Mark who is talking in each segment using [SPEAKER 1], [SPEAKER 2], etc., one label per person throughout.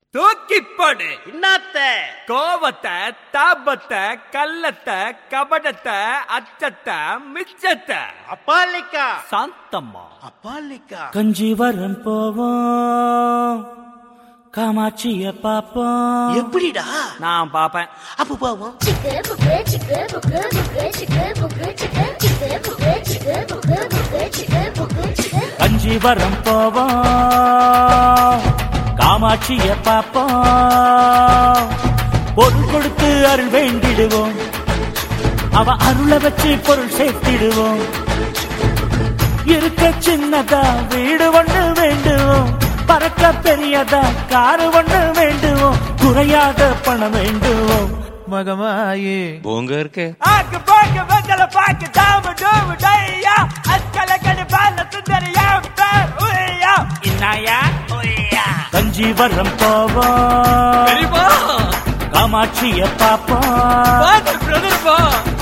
[SPEAKER 1] தூக்கிப்படு
[SPEAKER 2] இன்னாத்த
[SPEAKER 1] கோவத்தை தாபத்தை கள்ளத்தை கபடத்தை அச்சத்தை மிச்சத்தை
[SPEAKER 2] அப்பாலிக்கா
[SPEAKER 1] சாந்தம்மா
[SPEAKER 2] அப்பாலிக்கா
[SPEAKER 3] கஞ்சிவரம் போவோம் காமாட்சிய பாப்போம்
[SPEAKER 2] எப்படிடா
[SPEAKER 1] நான் பாப்பேன்
[SPEAKER 2] அப்ப போவோம்
[SPEAKER 4] Chicken, bucket, chicken, bucket, bucket, chicken, bucket, chicken, chicken, bucket, chicken, bucket, bucket, chicken, bucket, chicken.
[SPEAKER 3] Kanjivaram போவோம் காமாட்சிய பாப்போம் பொருள் கொடுத்து அருள் வேண்டிடுவோம் அவ அருளை வச்சு பொருள் சேர்த்திடுவோம் இருக்க சின்னதா வீடு ஒண்ணு வேண்டுவோம் பறக்க பெரியதா காரு ஒண்ணு வேண்டுவோம் குறையாத பணம் வேண்டுவோம் மகமாயே
[SPEAKER 5] போங்க இருக்கே
[SPEAKER 1] ஆக்கு பாக்கு வெத்தல பாக்கு தாம டூமு டையா அஸ்கல கடி பால சுந்தரியா பேர் உய்யா இன்னாயா உய்யா
[SPEAKER 3] கஞ்சிவரம் போவோம்
[SPEAKER 1] பெரியப்பா
[SPEAKER 3] காமாட்சிய பாப்போம்
[SPEAKER 1] பாத்து பிரதர் பா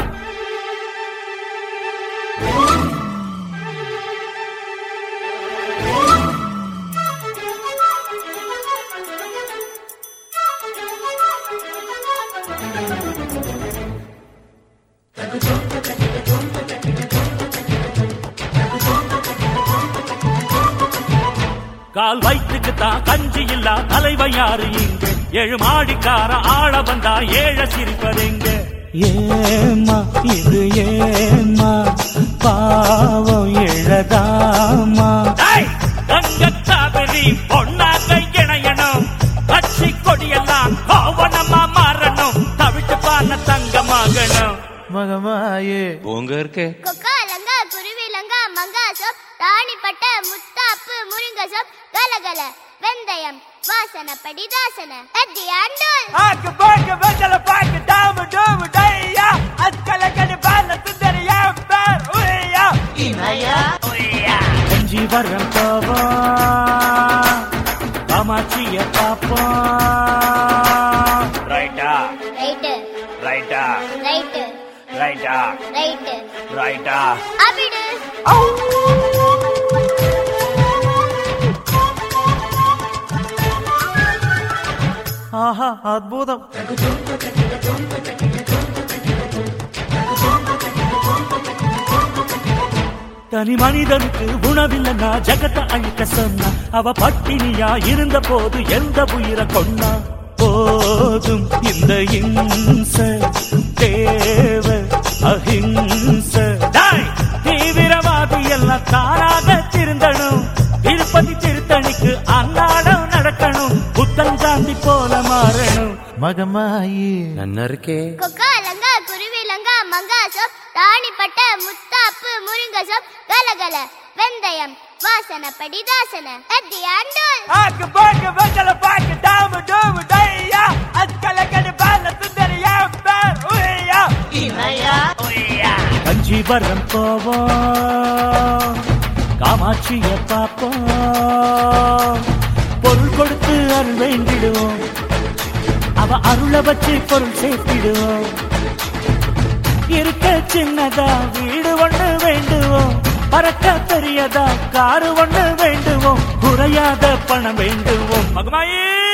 [SPEAKER 3] கால் வயிற்றுக்கு தான் கஞ்சி இல்லா தலைவன் யாரு இங்க ஏழு மாடிக்கார ஆள வந்தா ஏழ சிரிப்பதெங்க ஏமா இது ஏமா பாவம் எழதாமா கங்கத்தாபரி பொன்னாக இணையணும் கட்சி கொடியெல்லாம் கோவணமா மாறணும் தவிட்டு பான தங்கமாகணும் மகமாயே
[SPEAKER 5] போங்க இருக்கே
[SPEAKER 4] கொக்கா லங்கா குருவி லங்கா மங்கா சோப் ராணிப்பட்ட முத்தாப்பு முருங்க சோப் கலகல வெந்தயம் வாசனப்படி தாசன அத்தி ஆண்டோல்
[SPEAKER 1] ஆக்கு பாக்கு வெத்தல பாக்கு தாம டூமு டையா அஸ்கல கடி பால சுந்தரியா பேர் உய்யா
[SPEAKER 2] இனாயா
[SPEAKER 3] கஞ்சி வரம் போவோம் காமாட்சிய பாப்போம்
[SPEAKER 1] ரைட்டா
[SPEAKER 4] ரைட்டு
[SPEAKER 1] ரைட்டா
[SPEAKER 4] ரைட்டு
[SPEAKER 1] ரைட்டா
[SPEAKER 4] ரைட்டு
[SPEAKER 1] ரைட்டா
[SPEAKER 4] அபிடு
[SPEAKER 3] ஆஹா அற்புதம் தனி மனிதனுக்கு உணவில்லைன்னா ஜகத்தை அழிக்க சொன்னா அவ பட்டினியா இருந்த போது எந்த உயிரை கொண்டா போதும் இந்த இம்ச தேவ அஹிம்ச டேய், தீவிரவாதி எல்லாம் தானாக திருந்தணும் திருப்பதி திருத்தணிக்கு அன்னாடம் நடக்கணும் புத்தன் காந்தி போல மாறணும் மகமாயி
[SPEAKER 5] நன்னா இருக்கே
[SPEAKER 4] கொக்கா லங்கா குருவி லங்கா மங்கா சோப் ராணிப்பட்ட முத்தாப்பு முருங்க சோப் கலகல வெந்தயம் வாசனப்படி தாசன அத்தி ஆண்டோல்
[SPEAKER 1] ஆக்கு பாக்கு வெத்தல பாக்கு தாம டூமு டையா அஸ்கல கடி பால சுந்தரியா பேர் உய்யா
[SPEAKER 2] இனாயா
[SPEAKER 3] கஞ்சிபரம் போவோம் காமாட்சிய பாப்போம் பொருள் கொடுத்து அருள் வேண்டிடுவோம் அவ அருளை வச்சு பொருள் சேர்த்திடுவோம் இருக்க சின்னதா வீடு ஒண்ணு வேண்டுவோம் பறக்க பெரியதா காரு ஒண்ணு வேண்டுவோம் குறையாத பணம் வேண்டுவோம் மகமாயே